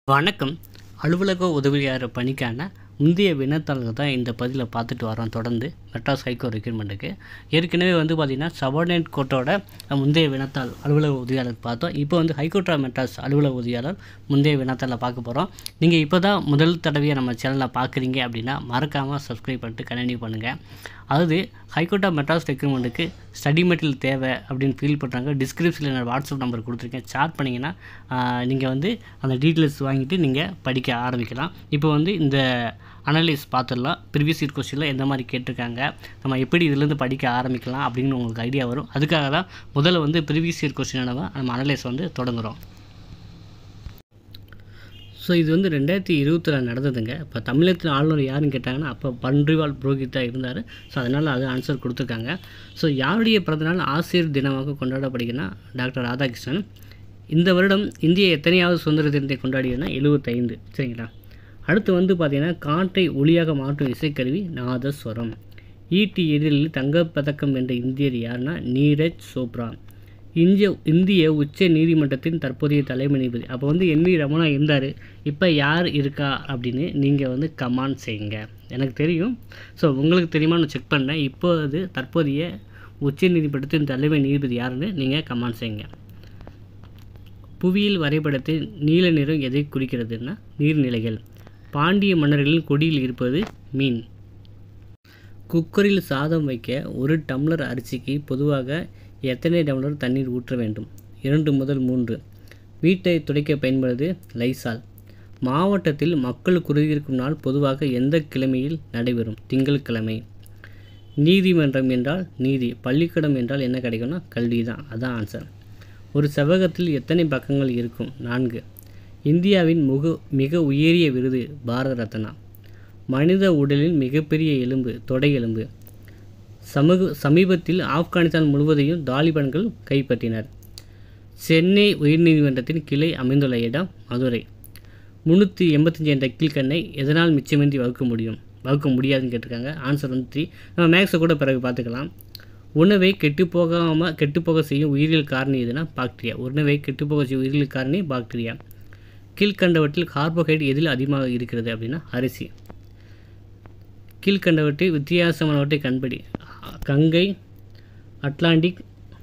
வணக்கம் அலுவலக உதவியாளர் பணிக்கான முந்தைய வினாத்தாள்கள் தான் இந்த பதிவில் பார்த்துட்டு வரோம் தொடர்ந்து மெட்ராஸ் ஹைகோ ரெக்ரூட்மெண்ட்டுக்கு ஏற்கனவே வந்து பார்த்திங்கன்னா சபார்டினேட் கோர்ட்டோட முந்தைய வினாத்தாள் அலுவலக உதவியாளர் பார்த்தோம் இப்போ வந்து ஹைகோர்ட் ஆஃப் மெட்ராஸ் அலுவலக உதவியாளர் முந்தைய வினாத்தாளில் பார்க்க போகிறோம் நீங்கள் இப்போ தான் முதல் தடவையாக நம்ம சேனலில் பார்க்குறீங்க அப்படின்னா மறக்காமல் சப்ஸ்கிரைப் பண்ணிட்டு கண்டினியூ பண்ணுங்கள் அதாவது ஹைகோர்ட் ஆஃப் மெட்ராஸ் ரெக்ரூட்மெண்ட்டுக்கு ஸ்டடி மெட்டீரியல் தேவை அப்படின்னு ஃபீல் பண்ணுறாங்க டிஸ்கிரிப்ஷனில் நான் வாட்ஸ்அப் நம்பர் கொடுத்துருக்கேன் சாட் பண்ணிங்கன்னா நீங்கள் வந்து அந்த டீட்டெயில்ஸ் வாங்கிட்டு நீங்கள் படிக்க ஆரம்பிக்கலாம் இப்போ வந்து இந்த அனலைஸ் பார்த்துடலாம் ப்ரீவியஸ் இயர் கொஸ்டினில் எந்த மாதிரி கேட்டிருக்காங்க நம்ம எப்படி இதுலேருந்து படிக்க ஆரம்பிக்கலாம் அப்படின்னு உங்களுக்கு ஐடியா வரும் அதுக்காக தான் முதல்ல வந்து ப்ரீவியஸ் இயர் கொஸ்டினை நம்ம நம்ம அனலைஸ் வந்து தொடங்குகிறோம் ஸோ இது வந்து ரெண்டாயிரத்தி இருபத்தில் நடந்ததுங்க இப்போ தமிழகத்தின் ஆளுநர் யாருன்னு கேட்டாங்கன்னா அப்போ பன்றிவால் புரோஹித் தான் இருந்தார் ஸோ அதனால் அது ஆன்சர் கொடுத்துருக்காங்க ஸோ யாருடைய பிறந்தநாள் ஆசிரியர் தினமாக கொண்டாடப்படுகிறதுனா டாக்டர் ராதாகிருஷ்ணன் இந்த வருடம் இந்திய எத்தனையாவது சுதந்திர தினத்தை கொண்டாடியதுன்னா எழுபத்தைந்து சரிங்களா அடுத்து வந்து பார்த்திங்கன்னா காற்றை ஒளியாக மாற்றும் இசைக்கருவி நாதஸ்வரம் ஈட்டி எதிரில் தங்கப்பதக்கம் வென்ற இந்தியர் யாருன்னா நீரஜ் சோப்ரா இந்திய இந்திய உச்ச நீதிமன்றத்தின் தற்போதைய தலைமை நீதிபதி அப்போ வந்து என் வி ரமணா இருந்தார் இப்போ யார் இருக்கா அப்படின்னு நீங்கள் வந்து கமெண்ட் செய்யுங்க எனக்கு தெரியும் ஸோ உங்களுக்கு தெரியுமான்னு செக் பண்ணேன் இப்போது தற்போதைய உச்ச நீதிமன்றத்தின் தலைமை நீதிபதி யாருன்னு நீங்கள் கமெண்ட் செய்யுங்க புவியியல் வரைபடத்தில் நீல நிறம் எதை குறிக்கிறதுனா நீர்நிலைகள் பாண்டிய மன்னர்களின் கொடியில் இருப்பது மீன் குக்கரில் சாதம் வைக்க ஒரு டம்ளர் அரிசிக்கு பொதுவாக எத்தனை டம்ளர் தண்ணீர் ஊற்ற வேண்டும் இரண்டு முதல் மூன்று வீட்டை துடைக்க பயன்படுவது லைசால் மாவட்டத்தில் மக்கள் குறுகியிருக்கும் நாள் பொதுவாக எந்த கிழமையில் நடைபெறும் திங்கட்கிழமை நீதிமன்றம் என்றால் நீதி பள்ளிக்கூடம் என்றால் என்ன கிடைக்கும்னா கல்வி தான் அதான் ஆன்சர் ஒரு செவகத்தில் எத்தனை பக்கங்கள் இருக்கும் நான்கு இந்தியாவின் முக மிக உயரிய விருது பாரத ரத்னா மனித உடலின் மிகப்பெரிய எலும்பு தொடை எலும்பு சமூக சமீபத்தில் ஆப்கானிஸ்தான் முழுவதையும் தாலிபான்கள் கைப்பற்றினர் சென்னை உயர்நீதிமன்றத்தின் கிளை அமைந்துள்ள இடம் மதுரை முந்நூற்றி எண்பத்தஞ்சு என்ற கீழ்கண்ணை எதனால் மிச்சமின்றி வகுக்க முடியும் வகுக்க முடியாதுன்னு கேட்டிருக்காங்க ஆன்சர் வந்து த்ரீ நம்ம மேக்ஸை கூட பிறகு பார்த்துக்கலாம் உணவை கெட்டுப்போகாமல் கெட்டுப்போக செய்யும் உயிரியல் காரணி எதுனா பாக்டீரியா உணவை கெட்டுப்போக செய்யும் உயிரியல் காரணி பாக்டீரியா கீழ்கண்டவற்றில் கார்போஹைட்ரேட் எதில் அதிகமாக இருக்கிறது அப்படின்னா அரிசி கீழ்கண்டவற்றில் வித்தியாசமானவற்றை கண்படி கங்கை அட்லாண்டிக்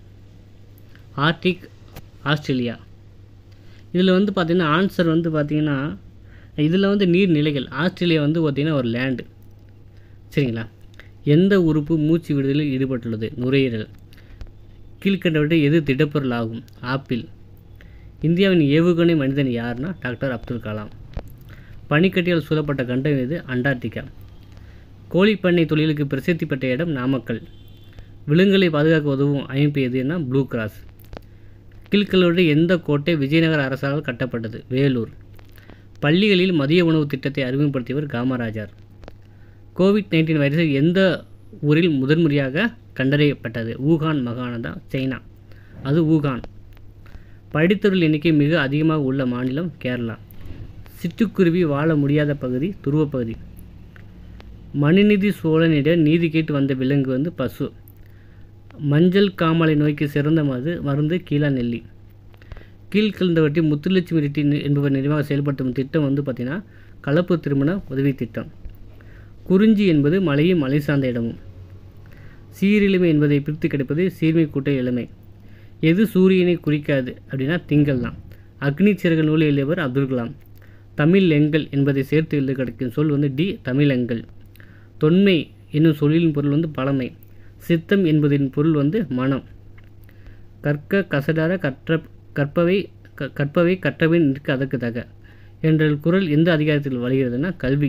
ஆர்டிக் ஆஸ்திரேலியா இதில் வந்து பார்த்திங்கன்னா ஆன்சர் வந்து பார்த்திங்கன்னா இதில் வந்து நீர்நிலைகள் ஆஸ்திரேலியா வந்து பார்த்திங்கன்னா ஒரு லேண்டு சரிங்களா எந்த உறுப்பு மூச்சு விடுதலில் ஈடுபட்டுள்ளது நுரையீரல் கீழ்கண்டவற்றை எது திடப்பொருள் ஆகும் ஆப்பிள் இந்தியாவின் ஏவுகணை மனிதன் யார்னா டாக்டர் அப்துல் கலாம் பனிக்கட்டியால் சூழப்பட்ட கண்டம் எது அண்டார்டிகா கோழிப்பண்ணை தொழிலுக்கு பிரசித்தி பெற்ற இடம் நாமக்கல் விலங்குகளை பாதுகாக்க உதவும் அமைப்பு எதுனா ப்ளூ கிராஸ் கீழ்கல்லூரி எந்த கோட்டை விஜயநகர அரசால் கட்டப்பட்டது வேலூர் பள்ளிகளில் மதிய உணவு திட்டத்தை அறிமுகப்படுத்தியவர் காமராஜர் கோவிட் நைன்டீன் வைரஸ் எந்த ஊரில் முதன்முறையாக கண்டறியப்பட்டது ஊகான் மாகாணம் சைனா அது ஊகான் படித்தவர்கள் எண்ணிக்கை மிக அதிகமாக உள்ள மாநிலம் கேரளா சிட்டுக்குருவி வாழ முடியாத பகுதி துருவப்பகுதி மனுநீதி சோழனிடம் நீதி கேட்டு வந்த விலங்கு வந்து பசு மஞ்சள் காமாலை நோய்க்கு சிறந்த மது மருந்து கீழா நெல்லி கீழ்கலந்தவற்றி முத்துலட்சுமி ரெட்டி என்பவர் நினைவாக செயல்படுத்தும் திட்டம் வந்து பார்த்திங்கன்னா கலப்பு திருமண உதவி திட்டம் குறிஞ்சி என்பது மலையும் மலை சார்ந்த இடமும் சீரிழுமை என்பதை பிரித்து கிடைப்பது சீர்மை கூட்ட இளமை எது சூரியனை குறிக்காது அப்படின்னா திங்கள் தான் அக்னி சிறகு நூல் எழுதியவர் அப்துல் கலாம் தமிழ் எங்கள் என்பதை சேர்த்து எழுத கிடைக்கும் சொல் வந்து டி தமிழெங்கள் தொன்மை என்னும் சொல்லின் பொருள் வந்து பழமை சித்தம் என்பதின் பொருள் வந்து மனம் கற்க கசடார கற்ற கற்பவை க கற்பவை கற்றவை நிற்க அதற்கு தக என்ற குரல் எந்த அதிகாரத்தில் வருகிறதுனா கல்வி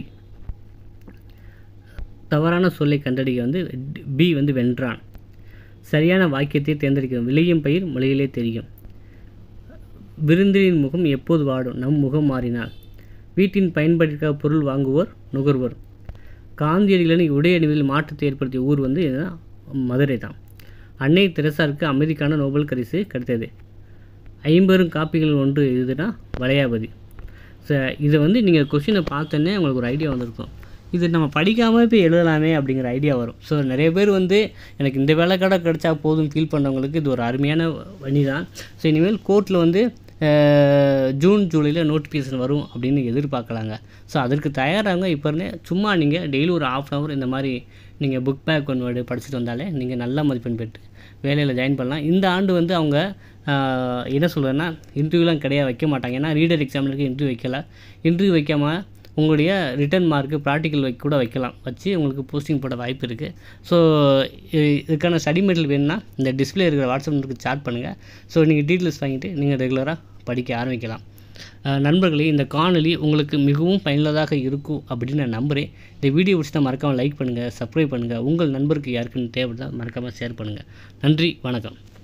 தவறான சொல்லை கண்டறிய வந்து பி வந்து வென்றான் சரியான வாக்கியத்தை தேர்ந்தெடுக்கும் விளையும் பயிர் மொழியிலே தெரியும் விருந்தினின் முகம் எப்போது வாடும் நம் முகம் மாறினால் வீட்டின் பயன்பாட்டிற்காக பொருள் வாங்குவோர் நுகர்வோர் காந்தியடிகளின் உடையணிவில் மாற்றத்தை ஏற்படுத்திய ஊர் வந்து மதுரை தான் அன்னை தெரசாருக்கு அமைதிக்கான நோபல் பரிசு கிடைத்தது ஐம்பெரும் காப்பிகள் ஒன்று இதுனா வளையாபதி ஸோ இதை வந்து நீங்கள் கொஷினை பார்த்தோன்னே உங்களுக்கு ஒரு ஐடியா வந்திருக்கும் இது நம்ம படிக்காமல் போய் எழுதலாமே அப்படிங்கிற ஐடியா வரும் ஸோ நிறைய பேர் வந்து எனக்கு இந்த வேலை கடை கிடச்சா போதும் ஃபீல் பண்ணவங்களுக்கு இது ஒரு அருமையான வழி தான் ஸோ இனிமேல் கோர்ட்டில் வந்து அஹ், ஜூன் ஜூலையில் நோட்டிஃபிகேஷன் வரும் அப்படின்னு எதிர்பார்க்கலாங்க ஸோ அதற்கு தயாராக இப்போ இருந்தே சும்மா நீங்கள் டெய்லி ஒரு ஆஃப் அன் ஹவர் இந்த மாதிரி நீங்கள் புக் பேக் ஒன் வேர்டு படிச்சுட்டு வந்தாலே நீங்கள் நல்ல மதிப்பெண் பெற்று வேலையில் ஜாயின் பண்ணலாம் இந்த ஆண்டு வந்து அவங்க ஆஹ், என்ன சொல்கிறேன்னா இன்டர்வியூலாம் கிடையாது வைக்க மாட்டாங்க ஏன்னா ரீடர் எக்ஸாமிற்கு இன்டர்வியூ வைக்கல இன்டர்வியூ வைக்காமல் உங்களுடைய ரிட்டன் மார்க்கு ப்ராக்டிக்கல் வைக்க கூட வைக்கலாம் வச்சு உங்களுக்கு போஸ்டிங் போட வாய்ப்பு இருக்குது ஸோ இதுக்கான ஸ்டடி மெட்டீரியல் வேணும்னா இந்த டிஸ்பிளே இருக்கிற வாட்ஸ்அப் நம்பருக்கு சாட் பண்ணுங்கள் ஸோ நீங்கள் டீட்டெயில்ஸ் வாங்கிட்டு நீங்கள் ரெகுலராக படிக்க ஆரம்பிக்கலாம் அஹ் நண்பர்களே இந்த காணொளி உங்களுக்கு மிகவும் பயனுள்ளதாக இருக்கும் அப்படின்னு நான் நம்புகிறேன் இந்த வீடியோ பிடிச்சா மறக்காமல் லைக் பண்ணுங்கள் சப்ஸ்கிரைப் பண்ணுங்கள் உங்கள் நண்பருக்கு யாருக்குன்னு தேவைப்பட்டால் மறக்காமல் ஷேர் பண்ணுங்கள் நன்றி வணக்கம்